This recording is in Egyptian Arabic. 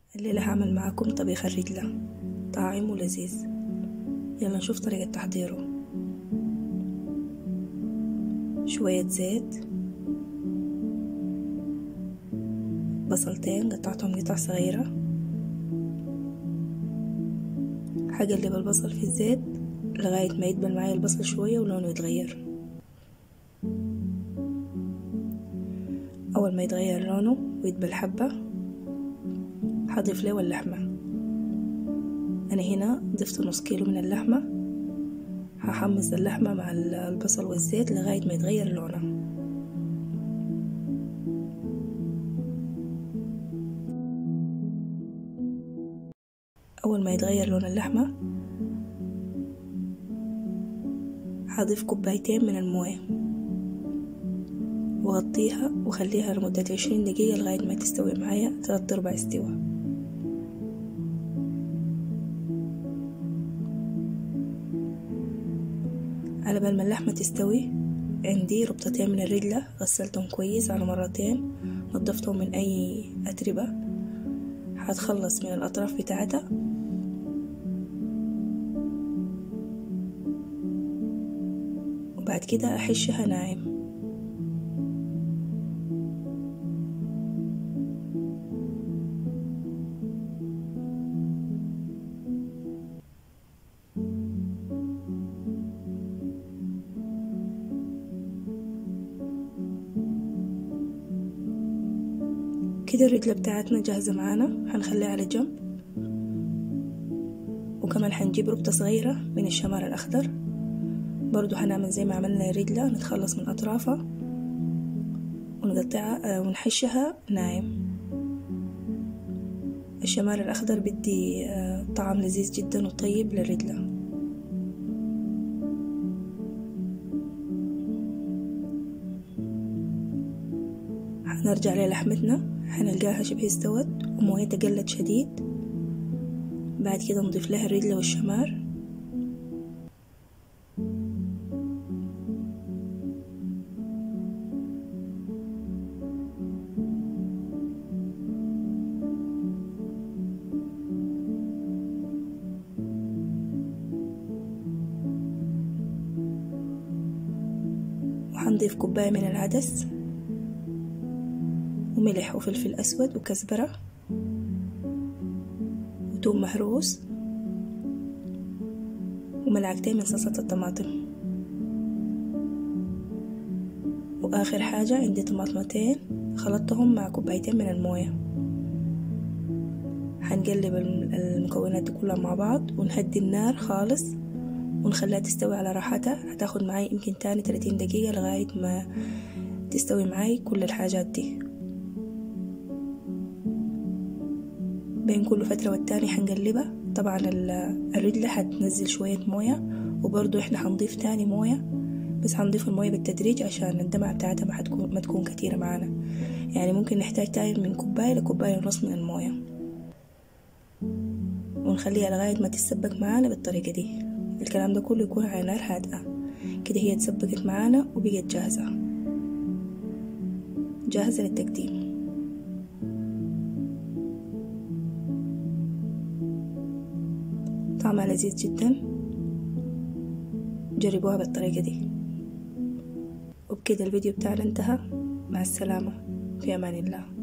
الليلة هعمل معاكم طبيخ الرجلة طعيم ولذيذ يلا نشوف طريقة تحضيره شوية زيت بصلتين قطعتهم قطع صغيرة هقلب البصل في الزيت لغاية ما يدبل معايا البصل شوية ولونه يتغير أول ما يتغير لونه ويدبل حبة هضيف له اللحمة أنا هنا ضفت نص كيلو من اللحمة هحمص اللحمة مع البصل والزيت لغاية ما يتغير لونها أول ما يتغير لون اللحمة هضيف كوبايتين من الموية وغطيها وخليها لمدة عشرين دقيقة لغاية ما تستوي معايا تلات أرباع استوى على بال ما اللحمة تستوي عندي ربطتين من الرجلة غسلتهم كويس على مرتين نضفتهم من أي أتربة هتخلص من الأطراف بتاعتها وبعد كده أحشها ناعم كده الرجلة بتاعتنا جاهزة معانا هنخليها على جنب وكمان هنجيب ربطة صغيرة من الشمار الأخضر برضو هنعمل زي ما عملنا الرجلة نتخلص من أطرافها ونقطعها ونحشها ناعم الشمار الأخضر بدي طعم لذيذ جدا وطيب للرجلة هنرجع للحمتنا هنلقاها شبه استوت ومويتها قلت شديد بعد كده نضيف لها الرجلة والشمار وحنضيف كوباية من العدس وملح وفلفل أسود وكزبرة وتوم مهروس وملعقتين من صلصة الطماطم وآخر حاجة عندي طماطمتين خلطتهم مع كوبايتين من الموية هنقلب المكونات دي كلها مع بعض ونهدي النار خالص ونخليها تستوي على راحتها هتاخد معاي يمكن تاني 30 دقيقة لغاية ما تستوي معاي كل الحاجات دي بين كل فترة والتاني حنقلبها طبعا الرجلة حتنزل شوية موية وبرضو احنا حنضيف تاني موية بس حنضيف الموية بالتدريج عشان الدمعة بتاعتها ما حتكون ما تكون كتيرة معانا يعني ممكن نحتاج تاني من كوباية لكوباية ونص من الموية ونخليها لغاية ما تتسبك معانا بالطريقة دي الكلام ده كله يكون على نار هادئة كده هي اتسبكت معانا وبقت جاهزة جاهزة للتقديم طعمها لذيذ جدا جربوها بالطريقة دي وبكده الفيديو بتاعنا انتهى مع السلامة في أمان الله